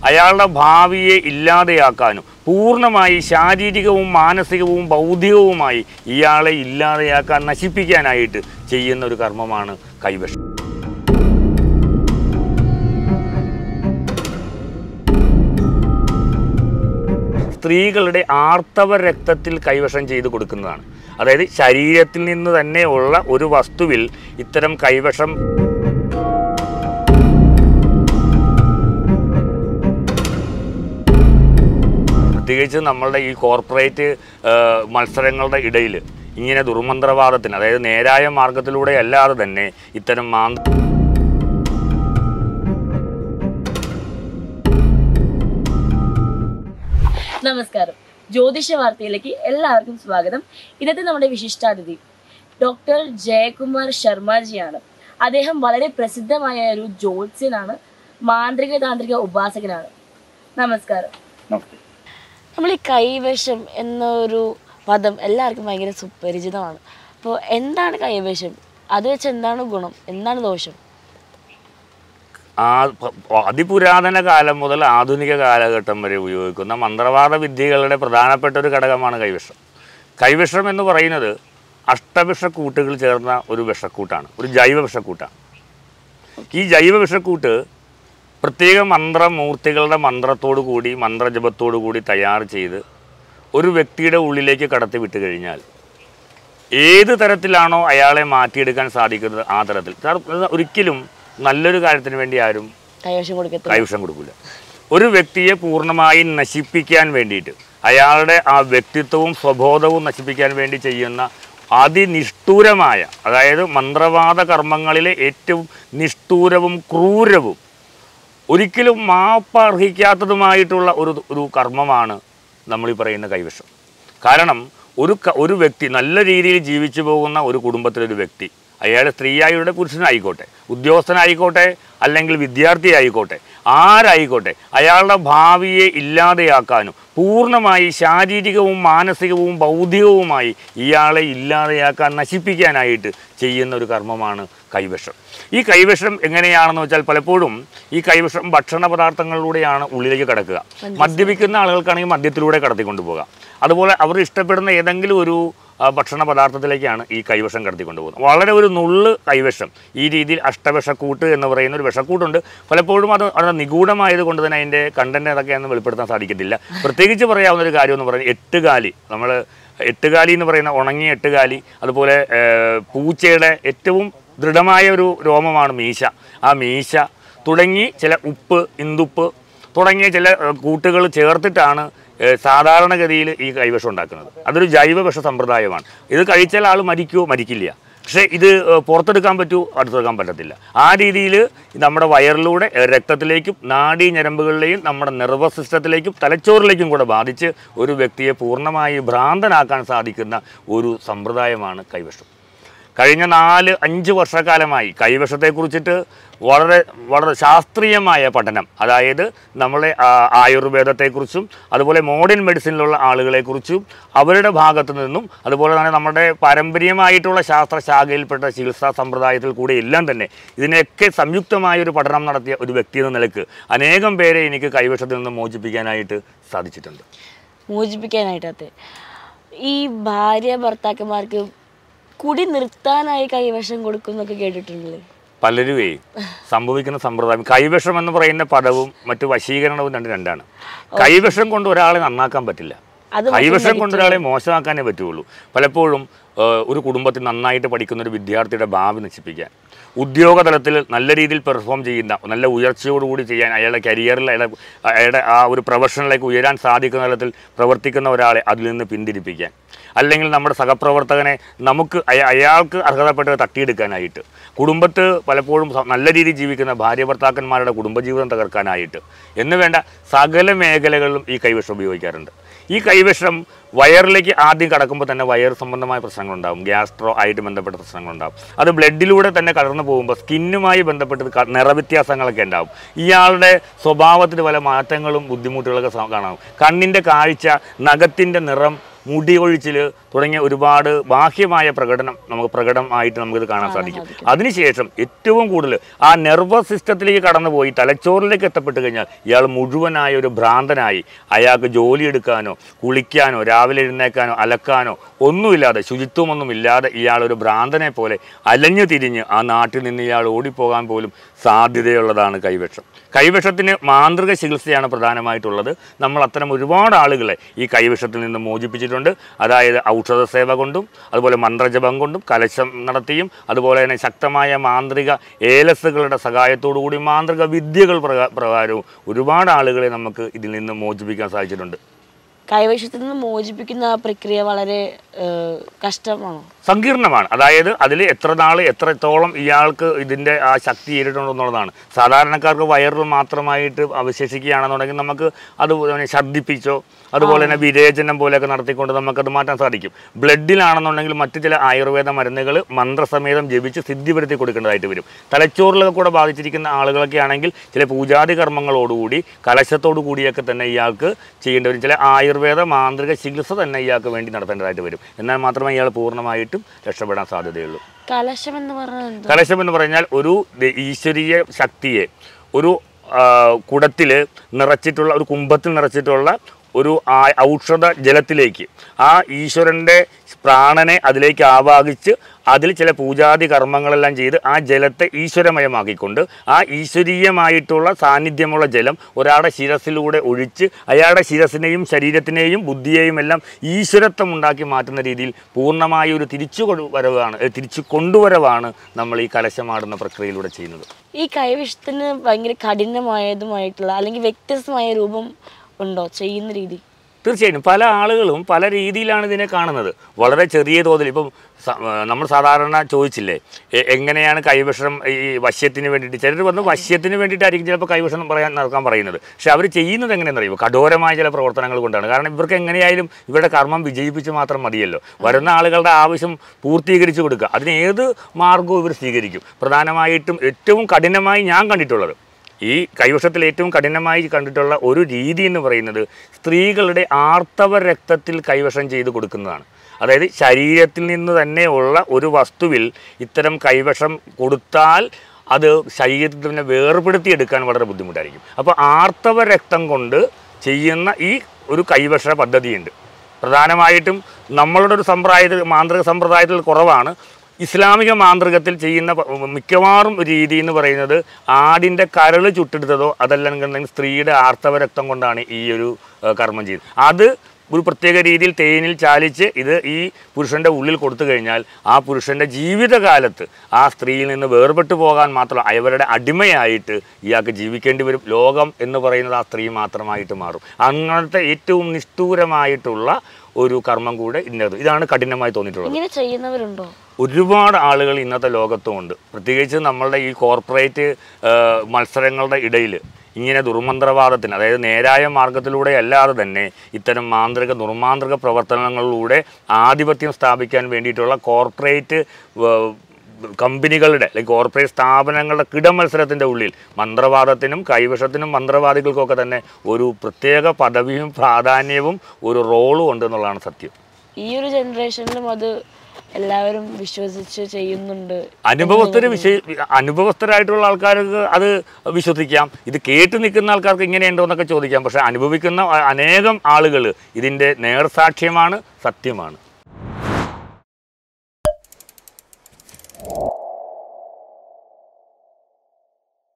അയാളുടെ ഭാവിയെ ഇല്ലാതെയാക്കാനും പൂർണ്ണമായി ശാരീരികവും മാനസികവും ബൗദ്ധികവുമായി ഇയാളെ ഇല്ലാതെയാക്കാൻ നശിപ്പിക്കാനായിട്ട് ചെയ്യുന്ന ഒരു കർമ്മമാണ് കൈവശം സ്ത്രീകളുടെ ആർത്തവ രക്തത്തിൽ കൈവശം ചെയ്ത് കൊടുക്കുന്നതാണ് അതായത് ശരീരത്തിൽ നിന്ന് തന്നെ ഉള്ള ഒരു വസ്തുവിൽ ഇത്തരം കൈവശം പ്രത്യേകിച്ച് നമ്മളുടെ ഈ കോർപ്പറേറ്റ് ആ, മത്സരങ്ങളുടെ ഇടയിൽ ഇങ്ങനെ ദുർമന്ത്രവാദത്തിന് അതായത് നേരായ മാർഗത്തിലൂടെ അല്ലാതെ തന്നെ ഇത്തരം മാ നമസ്കാരം ജ്യോതിഷ വാർത്തയിലേക്ക് എല്ലാവർക്കും സ്വാഗതം ഇന്നത്തെ നമ്മുടെ വിശിഷ്ടാതിഥി ഡോക്ടർ ജയകുമാർ ശർമ്മജിയാണ് അദ്ദേഹം വളരെ പ്രസിദ്ധമായ ഒരു ജ്യോത്സ്യനാണ് മാന്ത്രിക താന്ത്രിക ഉപാസകനാണ് നമസ്കാരം നമ്മൾ ഈ കൈവശം എന്നൊരു പദം എല്ലാവർക്കും ഭയങ്കര സുപരിചിതമാണ് അപ്പോൾ എന്താണ് കൈവശം അത് വെച്ച് എന്താണ് ഗുണം എന്താണ് ദോഷം ആ പ- പ- അതിപുരാതന കാലം മുതൽ ആധുനിക കാലഘട്ടം വരെ ഉപയോഗിക്കുന്ന മന്ത്രവാദ വിദ്യകളുടെ പ്രധാനപ്പെട്ട ഒരു ഘടകമാണ് കൈവിഷം കൈവിഷം എന്ന് പറയുന്നത് അഷ്ടവിഷക്കൂട്ടുകൾ ചേർന്ന ഒരു വിഷക്കൂട്ടാണ് ഒരു ജൈവ വിഷക്കൂട്ടാണ് ഈ ജൈവ വിഷക്കൂട്ട് പ്രത്യേക മന്ത്രമൂർത്തികളുടെ മന്ത്രത്തോടു കൂടി മന്ത്രജപത്തോടു കൂടി തയ്യാർ ചെയ്ത് ഒരു വ്യക്തിയുടെ ഉള്ളിലേക്ക് കടത്തി വിട്ട് കഴിഞ്ഞാൽ ഏത് തരത്തിലാണോ അയാളെ മാറ്റിയെടുക്കാൻ സാധിക്കുന്നത് ആ തരത്തിൽ സാർ, ഇത് ഒരിക്കലും നല്ലൊരു കാര്യത്തിന് വേണ്ടി ആരും കൈവശം കൊടുക്കത്തില്ല കൈവശം കൊടുക്കില്ല ഒരു വ്യക്തിയെ പൂർണ്ണമായി നശിപ്പിക്കാൻ വേണ്ടിയിട്ട് അയാളുടെ ആ വ്യക്തിത്വവും സ്വബോധവും നശിപ്പിക്കാൻ വേണ്ടി ചെയ്യുന്ന അതിനിഷ്ഠൂരമായ അതായത് മന്ത്രവാദ കർമ്മങ്ങളിലെ ഏറ്റവും നിഷ്ഠൂരവും ക്രൂരവും ഒരിക്കലും മാപ്പർഹിക്കാത്തതുമായിട്ടുള്ള ഒരു ഒരു കർമ്മമാണ് നമ്മൾ ഈ പറയുന്ന കൈവശം കാരണം ഒരു ക- ഒരു വ്യക്തി നല്ല രീതിയിൽ ജീവിച്ചു പോകുന്ന ഒരു കുടുംബത്തിലൊരു വ്യക്തി അയാൾ സ്ത്രീയായിക്കോട്ടെ പുരുഷനായിക്കോട്ടെ ഉദ്യോഗസ്ഥനായിക്കോട്ടെ അല്ലെങ്കിൽ വിദ്യാർത്ഥി ആയിക്കോട്ടെ ആരായിക്കോട്ടെ അയാളുടെ ഭാവിയെ ഇല്ലാതെയാക്കാനും പൂർണ്ണമായി ശാരീരികവും മാനസികവും ബൗദ്ധികവുമായി ഇയാളെ ഇല്ലാതെയാക്കാൻ നശിപ്പിക്കാനായിട്ട് ചെയ്യുന്ന ഒരു കർമ്മമാണ് കൈവശം ഈ കൈവശം എങ്ങനെയാണെന്ന് വെച്ചാൽ പലപ്പോഴും ഈ കൈവശം ഭക്ഷണ പദാർത്ഥങ്ങളിലൂടെയാണ് ഉള്ളിലേക്ക് കടക്കുക മദ്യപിക്കുന്ന ആളുകൾക്കാണെങ്കിൽ മദ്യത്തിലൂടെ കടത്തിക്കൊണ്ടു പോകാം അതുപോലെ അവർ ഇഷ്ടപ്പെടുന്ന ഏതെങ്കിലും ഒരു ആ, ഭക്ഷണ പദാർത്ഥത്തിലേക്കാണ് ഈ കൈവശം കടത്തിക്കൊണ്ടു പോകുന്നത് വളരെ ഒരു നുള്ള് കൈവശം ഈ രീതിയിൽ അഷ്ടവിഷക്കൂട്ട് എന്ന് പറയുന്ന ഒരു വിഷക്കൂട്ടുണ്ട് പലപ്പോഴും അത് വളരെ നിഗൂഢമായത് കൊണ്ട് തന്നെ അതിൻ്റെ കണ്ടന്റ് ഏതൊക്കെയാണെന്ന് വെളിപ്പെടുത്താൻ സാധിക്കത്തില്ല പ്രത്യേകിച്ച് പറയാവുന്ന ഒരു കാര്യം എന്ന് പറയുന്നത് എട്ടുകാലി നമ്മൾ എട്ടുകാലി എന്ന് പറയുന്ന ഉണങ്ങിയ എട്ടുകാലി അതുപോലെ ഏർ, പൂച്ചയുടെ ഏറ്റവും ദൃഢമായ ഒരു രോമമാണ് മീശ ആ മീശ തുടങ്ങി ചില ഉപ്പ് ഇന്ദുപ്പ് തുടങ്ങിയ ചില കൂട്ടുകൾ ചേർത്തിട്ടാണ് ഏഹ്, സാധാരണഗതിയിൽ ഈ കൈവശം ഉണ്ടാക്കുന്നത് അതൊരു ജൈവ വിഷ സമ്പ്രദായമാണ് ഇത് കഴിച്ചാൽ ആൾ മരിക്കുമോ മരിക്കില്ല പക്ഷേ ഇത് ഏഹ്, പുറത്തെടുക്കാൻ പറ്റൂ അടുത്തെടുക്കാൻ പറ്റത്തില്ല ആ രീതിയിൽ നമ്മുടെ വയറിലൂടെ ഏഹ്, രക്തത്തിലേക്കും നാഡീ ഞരമ്പുകളിലെയും നമ്മുടെ നെർവസ് സിസ്റ്റത്തിലേക്കും തലച്ചോറിലേക്കും കൂടെ ബാധിച്ച് ഒരു വ്യക്തിയെ പൂർണ്ണമായി ഭ്രാന്തനാക്കാൻ സാധിക്കുന്ന ഒരു സമ്പ്രദായമാണ് കൈവശം കഴിഞ്ഞ നാല് അഞ്ച് വർഷക്കാലമായി കൈവശത്തെക്കുറിച്ചിട്ട് വളരെ വളരെ ശാസ്ത്രീയമായ പഠനം അതായത് നമ്മളെ ആ, ആയുർവേദത്തെക്കുറിച്ചും അതുപോലെ മോഡേൺ മെഡിസിനിലുള്ള ആളുകളെക്കുറിച്ചും അവരുടെ ഭാഗത്തു നിന്നും അതുപോലെ തന്നെ നമ്മുടെ പാരമ്പര്യമായിട്ടുള്ള ശാസ്ത്ര ശാഖയിൽപ്പെട്ട ചികിത്സാ സമ്പ്രദായത്തിൽ കൂടി എല്ലാം തന്നെ ഇതിനെയൊക്കെ സംയുക്തമായ ഒരു പഠനം നടത്തിയ ഒരു വ്യക്തി എന്ന നിലക്ക് അനേകം പേരെ എനിക്ക് കൈവശത്തിൽ നിന്ന് മോചിപ്പിക്കാനായിട്ട് സാധിച്ചിട്ടുണ്ട് മോചിപ്പിക്കാനായിട്ടത് ഈ ഭാര്യ ഭർത്താക്കന്മാർക്ക് കുടി നിർത്താനായി കൈവശം കൊടുക്കും എന്നൊക്കെ കേട്ടിട്ടുണ്ടല്ലേ പലരുമേ സംഭവിക്കുന്ന സമ്പ്രദായം കൈവശം എന്ന് പറയുന്ന പദവും മറ്റു വശീകരണവും രണ്ട് രണ്ടാണ് കൈവശം കൊണ്ട് ഒരാളെ നന്നാക്കാൻ പറ്റില്ല അത് കൈവശം കൊണ്ട് ഒരാളെ മോശമാക്കാനേ പറ്റുള്ളൂ പലപ്പോഴും ആ, ഒരു കുടുംബത്തിൽ നന്നായിട്ട് പഠിക്കുന്ന ഒരു വിദ്യാർത്ഥിയുടെ ഭാവി നശിപ്പിക്കാൻ ഉദ്യോഗ തലത്തിൽ നല്ല രീതിയിൽ പെർഫോം ചെയ്യുന്ന നല്ല ഉയർച്ചയോടുകൂടി ചെയ്യാൻ അയാളുടെ കരിയറിൽ അയാളുടെ അയാളുടെ ആ ഒരു പ്രൊഫഷനിലേക്ക് ഉയരാൻ സാധിക്കുന്ന തലത്തിൽ പ്രവർത്തിക്കുന്ന ഒരാളെ അതിൽ നിന്ന് പിന്തിരിപ്പിക്കാൻ അല്ലെങ്കിൽ നമ്മുടെ സഹപ്രവർത്തകനെ നമുക്ക് അയ- അയാൾക്ക് അർഹതപ്പെട്ടത് തട്ടിയെടുക്കാനായിട്ട് കുടുംബത്ത് പലപ്പോഴും സ- നല്ല രീതിയിൽ ജീവിക്കുന്ന ഭാര്യ ഭർത്താക്കന്മാരുടെ കുടുംബജീവിതം തകർക്കാനായിട്ട് എന്ന് വേണ്ട സകല മേഖലകളിലും ഈ കൈവശം ഉപയോഗിക്കാറുണ്ട് ഈ കൈവശം വയറിലേക്ക് ആദ്യം കടക്കുമ്പോൾ തന്നെ വയർ സംബന്ധമായ പ്രശ്നങ്ങളുണ്ടാകും ഗ്യാസ്ട്രോ ആയിട്ട് ബന്ധപ്പെട്ട പ്രശ്നങ്ങളുണ്ടാകും അത് ബ്ലഡിലൂടെ തന്നെ കടന്നു പോകുമ്പോൾ സ്കിന്നുമായി ബന്ധപ്പെട്ട് ക- നിറവ്യത്യാസങ്ങളൊക്കെ ഉണ്ടാകും ഇയാളുടെ സ്വഭാവത്തിൽ പല മാറ്റങ്ങളും ബുദ്ധിമുട്ടുകളൊക്കെ സ- കാണാം കണ്ണിൻ്റെ കാഴ്ച നഖത്തിൻ്റെ നിറം മുടി ഒഴിച്ചിൽ തുടങ്ങിയ ഒരുപാട് ബാഹ്യമായ പ്രകടനം നമുക്ക് പ്രകടമായിട്ട് നമുക്കിത് കാണാൻ സാധിക്കും അതിനുശേഷം ഏറ്റവും കൂടുതൽ ആ നെർവസ് സിസ്റ്റത്തിലേക്ക് കടന്നുപോയി തലച്ചോറിലേക്ക് എത്തപ്പെട്ട് കഴിഞ്ഞാൽ ഇയാൾ മുഴുവനായ ഒരു ഭ്രാന്തനായി അയാൾക്ക് ജോലി എടുക്കാനോ കുളിക്കാനോ രാവിലെ എഴുന്നേക്കാനോ അലക്കാനോ ഒന്നുമില്ലാതെ ശുചിത്വമൊന്നും ഇല്ലാതെ ഇയാൾ ഒരു ഭ്രാന്തനെ പോലെ അലഞ്ഞു തിരിഞ്ഞ് ആ നാട്ടിൽ നിന്ന് ഇയാൾ ഓടിപ്പോകാൻ പോലും സാധ്യതയുള്ളതാണ് കൈവശം കൈവശത്തിന് മാന്ത്രിക ചികിത്സയാണ് പ്രധാനമായിട്ടുള്ളത് നമ്മൾ അത്തരം ഒരുപാട് ആളുകളെ ഈ കൈവശത്തിൽ നിന്ന് മോചിപ്പിച്ചിട്ടുണ്ട് അതായത് ഔഷധ സേവ കൊണ്ടും അതുപോലെ മന്ത്രജപം കൊണ്ടും കലശം നടത്തിയും അതുപോലെ തന്നെ ശക്തമായ മാന്ത്രിക ഏലസുകളുടെ സഹായത്തോടു കൂടി മാന്ത്രിക വിദ്യകൾ പ്രകാ- പ്രകാരവും ഒരുപാട് ആളുകളെ നമുക്ക് ഇതിൽ നിന്ന് മോചിപ്പിക്കാൻ സാധിച്ചിട്ടുണ്ട് കൈവശത്തിൽ നിന്ന് മോചിപ്പിക്കുന്ന ആ പ്രക്രിയ വളരെ ഏഹ്, കഷ്ടമാണോ സങ്കീർണമാണ് അതായത് അതിൽ എത്ര നാൾ എത്രത്തോളം ഇയാൾക്ക് ഇതിൻ്റെ ആ ശക്തി ഏറിയിട്ടുണ്ടെന്നുള്ളതാണ് സാധാരണക്കാർക്ക് വയറിൽ മാത്രമായിട്ട് അവശേഷിക്കുകയാണെന്നുണ്ടെങ്കിൽ നമുക്ക് അത് പിന്നെ ഛർദ്ദിപ്പിച്ചോ അതുപോലെ തന്നെ വിരേചനം പോലെയൊക്കെ നടത്തിക്കൊണ്ട് നമുക്കത് മാറ്റാൻ സാധിക്കും ബ്ലഡിലാണെന്നുണ്ടെങ്കിൽ മറ്റു ചില ആയുർവേദ മരുന്നുകൾ മന്ത്രസമേതം ജപിച്ച് സിദ്ധിപ്പെടുത്തി കൊടുക്കേണ്ടതായിട്ട് വരും തലച്ചോറിലൊക്കെ കൂടെ ബാധിച്ചിരിക്കുന്ന ആളുകളൊക്കെ ആണെങ്കിൽ ചില പൂജാതി കർമ്മങ്ങളോടുകൂടി കലശത്തോടു കൂടിയൊക്കെ തന്നെ ഇയാൾക്ക് ചെയ്യേണ്ടി വരും ചില ആയുർവേദ മാന്ത്രിക ചികിത്സ തന്നെ ഇയാൾക്ക് വേണ്ടി നടത്തേണ്ടതായിട്ട് വരും എന്നാൽ മാത്രമേ ഇയാൾ പൂർണ്ണമായിട്ടും രക്ഷപ്പെടാൻ സാധ്യതയുള്ളൂ കലശം എന്ന് പറഞ്ഞാൽ എന്താ കലശം എന്ന് പറഞ്ഞാൽ ഒരു ദ- ഈശ്വരീയ ശക്തിയെ ഒരു കുടത്തിൽ നിറച്ചിട്ടുള്ള ഒരു കുംഭത്തിൽ നിറച്ചിട്ടുള്ള ഒരു ആ- ഔഷധ ജലത്തിലേക്ക് ആ ഈശ്വരൻ്റെ പ്രാണനെ അതിലേക്ക് ആവാഹിച്ച് അതിൽ ചില പൂജാതി കർമ്മങ്ങളെല്ലാം ചെയ്ത് ആ ജലത്തെ ഈശ്വരമയമാക്കിക്കൊണ്ട് ആ ഈശ്വരീയമായിട്ടുള്ള സാന്നിധ്യമുള്ള ജലം ഒരാളുടെ ശിരസിലൂടെ ഒഴിച്ച് അയാളുടെ ശിരസിനെയും ശരീരത്തിനെയും ബുദ്ധിയെയും എല്ലാം ഈശ്വരത്വം ഉണ്ടാക്കി മാറ്റുന്ന രീതിയിൽ പൂർണ്ണമായ ഒരു തിരിച്ചു കൊടു- വരവാണ് ഏ, തിരിച്ചു കൊണ്ടുവരവാണ് നമ്മൾ ഈ കലശമാടുന്ന പ്രക്രിയയിലൂടെ ചെയ്യുന്നത് ഈ കൈവശത്തിന് ഭയങ്കര കഠിനമായതുമായിട്ടുള്ള അല്ലെങ്കിൽ വ്യത്യസ്തമായ രൂപം ഉണ്ടോ ചെയ്യുന്ന രീതി തീർച്ചയായും പല ആളുകളും പല രീതിയിലാണ് ഇതിനെ കാണുന്നത് വളരെ ചെറിയ തോതിൽ ഇപ്പം സ- ആ, നമ്മൾ സാധാരണ ചോദിച്ചില്ലേ എ- എങ്ങനെയാണ് കൈവശം ഈ വശ്യത്തിന് വേണ്ടിയിട്ട് ചിലർ വന്ന് വശ്യത്തിന് വേണ്ടിയിട്ടായിരിക്കും ചിലപ്പോൾ കൈവശം പറയാൻ നടക്കാൻ പറയുന്നത് പക്ഷെ അവർ ചെയ്യുന്നത് എങ്ങനെയെന്ന് അറിയുമോ കഠോരമായ ചില പ്രവർത്തനങ്ങൾ കൊണ്ടാണ് കാരണം ഇവർക്ക് എങ്ങനെയായാലും ഇവരുടെ കർമ്മം വിജയിപ്പിച്ച് മാത്രം മതിയല്ലോ വരുന്ന ആളുകളുടെ ആവശ്യം പൂർത്തീകരിച്ചു കൊടുക്കുക അതിന് ഏത് മാർഗവും ഇവർ സ്വീകരിക്കും പ്രധാനമായിട്ടും ഏറ്റവും കഠിനമായി ഞാൻ കണ്ടിട്ടുള്ളത് ഈ കൈവശത്തിൽ ഏറ്റവും കഠിനമായി കണ്ടിട്ടുള്ള ഒരു രീതി എന്ന് പറയുന്നത് സ്ത്രീകളുടെ ആർത്തവ രക്തത്തിൽ കൈവശം ചെയ്ത് കൊടുക്കുന്നതാണ് അതായത് ശരീരത്തിൽ നിന്ന് തന്നെ ഉള്ള ഒരു വസ്തുവിൽ ഇത്തരം കൈവശം കൊടുത്താൽ അത് ശരീരത്തിൽ തന്നെ വേർപെടുത്തിയെടുക്കാൻ വളരെ ബുദ്ധിമുട്ടായിരിക്കും അപ്പോൾ ആർത്തവ രക്തം കൊണ്ട് ചെയ്യുന്ന ഈ ഒരു കൈവശ പദ്ധതിയുണ്ട് പ്രധാനമായിട്ടും നമ്മളുടെ ഒരു സമ്പ്രദായത്തിൽ മാന്ത്രിക സമ്പ്രദായത്തിൽ കുറവാണ് ഇസ്ലാമിക മാന്ത്രികത്തിൽ ചെയ്യുന്ന പ- മിക്കവാറും രീതി എന്ന് പറയുന്നത് ആടിൻ്റെ കരൾ ചുട്ടെടുത്തതോ അതല്ലെങ്കിൽ സ്ത്രീയുടെ ആർത്തവ രക്തം കൊണ്ടാണ് ഈ ഒരു ഏഹ്, കർമ്മം ചെയ്യുന്നത് അത് ഒരു പ്രത്യേക രീതിയിൽ തേനിൽ ചാലിച്ച് ഇത് ഈ പുരുഷൻ്റെ ഉള്ളിൽ കൊടുത്തു കഴിഞ്ഞാൽ ആ പുരുഷൻ്റെ ജീവിതകാലത്ത് ആ സ്ത്രീയിൽ നിന്ന് വേർപെട്ടു പോകാൻ മാത്രമല്ല അവരുടെ അടിമയായിട്ട് ഇയാൾക്ക് ജീവിക്കേണ്ടി വരും ലോകം എന്ന് പറയുന്നത് ആ സ്ത്രീ മാത്രമായിട്ട് മാറും അങ്ങനത്തെ ഏറ്റവും നിഷ്ഠൂരമായിട്ടുള്ള ഒരു കർമ്മം കൂടെ ഇന്നത് ഇതാണ് കഠിനമായി തോന്നിയിട്ടുള്ളത് ഇങ്ങനെ ചെയ്യുന്നവരുണ്ടോ ഒരുപാട് ആളുകൾ ഇന്നത്തെ ലോകത്തുമുണ്ട് പ്രത്യേകിച്ച് നമ്മളുടെ ഈ കോർപ്പറേറ്റ് മത്സരങ്ങളുടെ ഇടയിൽ ഇങ്ങനെ ദുർമന്ത്രവാദത്തിന് അതായത് നേരായ മാർഗത്തിലൂടെ അല്ലാതെ തന്നെ ഇത്തരം മാന്ത്രിക ദുർമാന്ത്രിക പ്രവർത്തനങ്ങളിലൂടെ ആധിപത്യം സ്ഥാപിക്കാൻ വേണ്ടിയിട്ടുള്ള കോർപ്പറേറ്റ് കമ്പനികളുടെ അല്ലെങ്കിൽ കോർപ്പറേറ്റ് സ്ഥാപനങ്ങളുടെ കിടമത്സരത്തിൻ്റെ ഉള്ളിൽ മന്ത്രവാദത്തിനും കൈവശത്തിനും മന്ത്രവാദികൾക്കൊക്കെ തന്നെ ഒരു പ്രത്യേക പദവിയും പ്രാധാന്യവും ഒരു റോളും ഉണ്ട് എന്നുള്ളതാണ് സത്യം ഈ ഒരു ജനറേഷനിലും അത് എല്ലാവരും വിശ്വസിച്ച് ചെയ്യുന്നുണ്ട് അനുഭവസ്ഥര് വിശേ അനുഭവസ്ഥരായിട്ടുള്ള ആൾക്കാർക്ക് അത് വിശ്വസിക്കാം ഇത് കേട്ട് നിൽക്കുന്ന ആൾക്കാർക്ക് ഇങ്ങനെയുണ്ടോ എന്നൊക്കെ ചോദിക്കാം പക്ഷെ അനുഭവിക്കുന്ന അ- അനേകം ആളുകൾ ഇതിൻ്റെ നേർസാക്ഷ്യമാണ് സത്യമാണ്